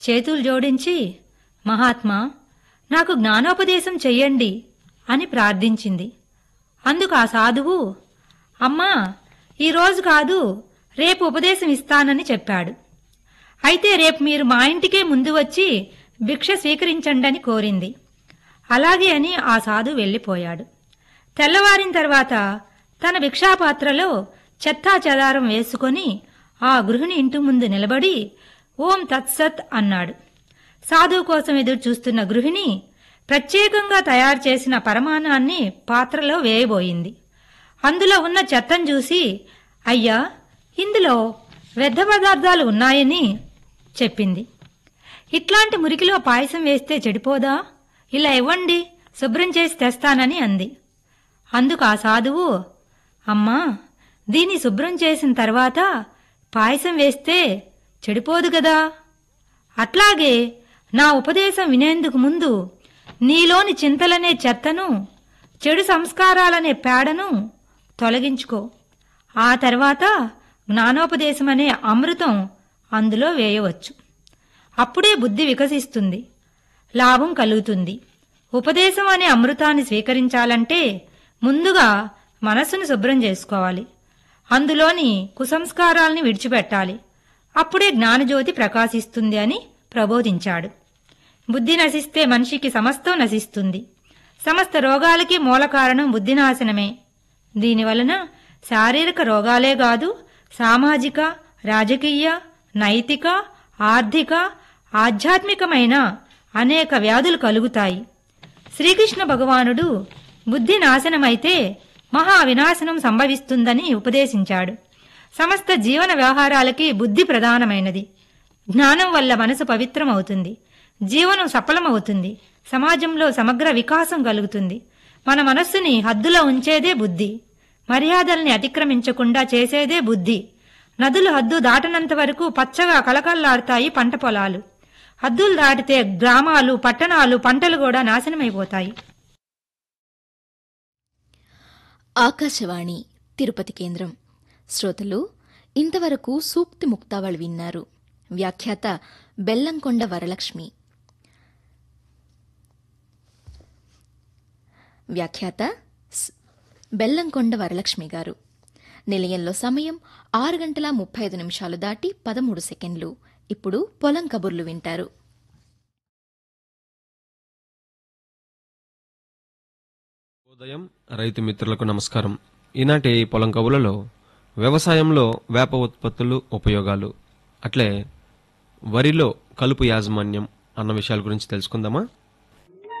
చేతులు జోడించి మహాత్మా నాకు జ్ఞానోపదేశం చెయ్యండి అని ప్రార్థించింది అందుకు ఆ సాధువు అమ్మా ఈరోజు కాదు రేపు ఉపదేశం ఇస్తానని చెప్పాడు అయితే రేపు మీరు మా ఇంటికే ముందు వచ్చి భిక్ష స్వీకరించండి అని కోరింది అలాగే అని ఆ సాధు వెళ్ళిపోయాడు తెల్లవారిన తర్వాత తన భిక్షాపాత్రలో చెత్తా చెదారం వేసుకొని ఆ గృహిణి ఇంటి ముందు నిలబడి ఓం తత్సత్ అన్నాడు సాధువు కోసం ఎదురు చూస్తున్న గృహిణి ప్రత్యేకంగా తయారు చేసిన పరమాన్నాన్ని పాత్రలో వేయబోయింది అందులో ఉన్న చెత్తను చూసి అయ్యా ఇందులో వ్యర్థ పదార్థాలు ఉన్నాయని చెప్పింది ఇట్లాంటి మురికిలో పాయసం వేస్తే చెడిపోదా ఇలా ఇవ్వండి శుభ్రం చేసి తెస్తానని అంది అందుకు ఆ సాధువు అమ్మా దీన్ని శుభ్రం చేసిన తర్వాత పాయసం వేస్తే చెడిపోదు గదా అట్లాగే నా ఉపదేశం వినేందుకు ముందు నీలోని చింతలనే చెత్తను చెడు సంస్కారాలనే పేడను తొలగించుకో ఆ తర్వాత జ్ఞానోపదేశమనే అమృతం అందులో వేయవచ్చు అప్పుడే బుద్ధి వికసిస్తుంది లాభం కలుగుతుంది ఉపదేశం అనే అమృతాన్ని స్వీకరించాలంటే ముందుగా మనస్సును శుభ్రం చేసుకోవాలి అందులోని కుసంస్కారాల్ని విడిచిపెట్టాలి అప్పుడే జ్ఞానజ్యోతి ప్రకాశిస్తుంది అని ప్రబోధించాడు బుద్ధి నశిస్తే మనిషికి సమస్తం నశిస్తుంది సమస్త రోగాలకి మూల కారణం బుద్ధినాశనమే దీనివలన శారీరక రోగాలే కాదు సామాజిక రాజకీయ నైతిక ఆర్థిక ఆధ్యాత్మికమైన అనేక వ్యాధులు కలుగుతాయి శ్రీకృష్ణ భగవానుడు బుద్ధి నాశనమైతే మహా వినాశనం సంభవిస్తుందని ఉపదేశించాడు సమస్త జీవన వ్యవహారాలకి బుద్ధి ప్రధానమైనది జ్ఞానం వల్ల మనసు పవిత్రమవుతుంది జీవనం సఫలమవుతుంది సమాజంలో సమగ్ర వికాసం కలుగుతుంది మన మనస్సుని హద్దులో ఉంచేదే బుద్ధి మర్యాదల్ని అతిక్రమించకుండా చేసేదే బుద్ధి నదులు హద్దు దాటనంత వరకు పచ్చగా కలకల్లాడుతాయి పంట పొలాలు హద్దులు దాటితే గ్రామాలు పట్టణాలు పంటలు కూడా నాశనమైపోతాయి ఆకాశవాణి తిరుపతి కేంద్రం శ్రోతలు ఇంతవరకు సూక్తి ముక్తావళి విన్నారు వ్యాఖ్యాత బెల్లంకొండ వరలక్ష్మి వ్యాఖ్యాత స్- బెల్లంకొండ వరలక్ష్మి గారు నిలయంలో సమయం ఆరు గంటల ముప్పై ఐదు నిమిషాలు దాటి పదమూడు సెకండ్లు ఇప్పుడు పొలం కబుర్లు వింటారు ఉదయం రైతు మిత్రులకు నమస్కారం ఈనాటి పొలం కబులలో వ్యవసాయంలో వేప ఉత్పత్తులు ఉపయోగాలు అట్లే వరిలో కలుపు యాజమాన్యం అన్న విషయాల గురించి తెలుసుకుందామా